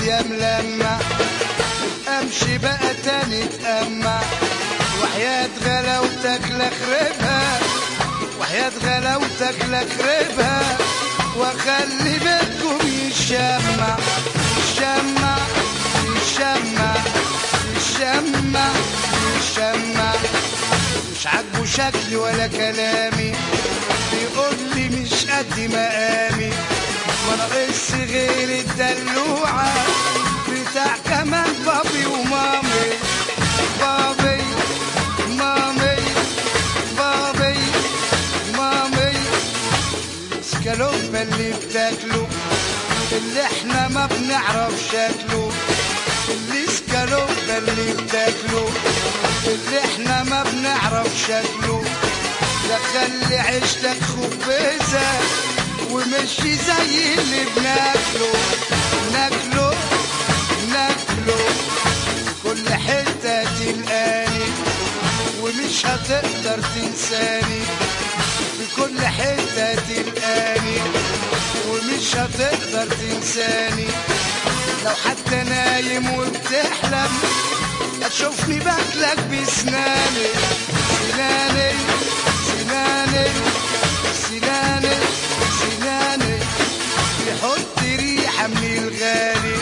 ابيض يا ملمع امشي بقى تاني اتأمع وحياة غلاوتك لخربها وحياة غلاوتك لخربها واخلي بيتكم يشمع يشمع يشمع يشمع يشمع مش عاجبه شكلي ولا كلامي بيقول لي مش قد مقامي ما ناقص غير الدلوعة بتاع كمان بابي ومامي بابي مامي بابي مامي الاسكالوبة اللي بتاكله اللي احنا ما بنعرف شكله الاسكالوبة اللي بتاكله اللي احنا ما بنعرف شكله لا خلي عيشتك خبزة ومشي زي اللي بناكله ناكله ناكله كل حتة تلقاني ومش هتقدر تنساني في كل حتة تلقاني ومش هتقدر تنساني لو حتى نايم وبتحلم هتشوفني باكلك بسناني سناني سناني سناني سناني بيحط ريحة من الغالي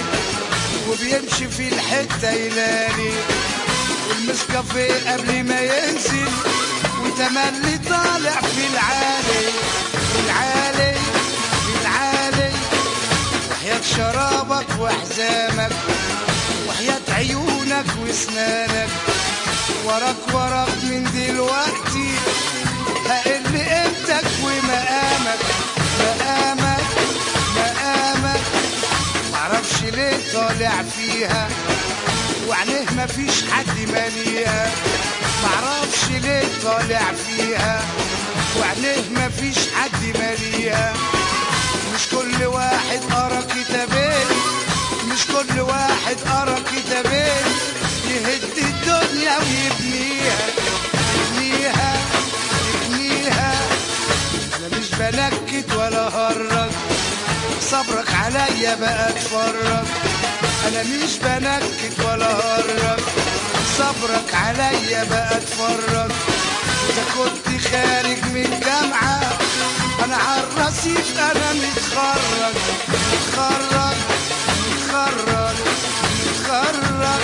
وبيمشي في الحتة يلاني والمسكافيه قبل ما ينزل وتملي طالع في العالي في العالي في العالي وحياة شرابك وحزامك وحياة عيونك واسنانك وراك وراك من دلوقتي هقل قيمتك ومقامك مقامك مقامك معرفش ليه طالع فيها وعليه مفيش حد ماليها معرفش ليه طالع فيها وعليه مفيش حد ماليها مش كل واحد قرا كتابين مش كل واحد قرا كتابين يهد الدنيا ويبنيها يبنيها يبنيها انا مش بنكد ولا هرج صبرك عليا بقى اتفرج انا مش بنكد ولا هرج صبرك عليا بقى اتفرج اذا كنت خارج من جامعه انا على الرصيف انا متخرج متخرج متخرج متخرج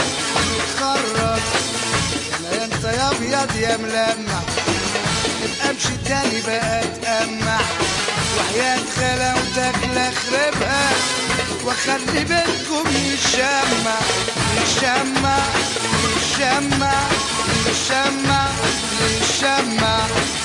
متخرج انا انت يا ابيض يا ملمع يبقى امشي تاني بقى اتأمع وحياة خلاوتك لخربها واخلي بينكم يشمع يشمع يشمع يشمع يشمع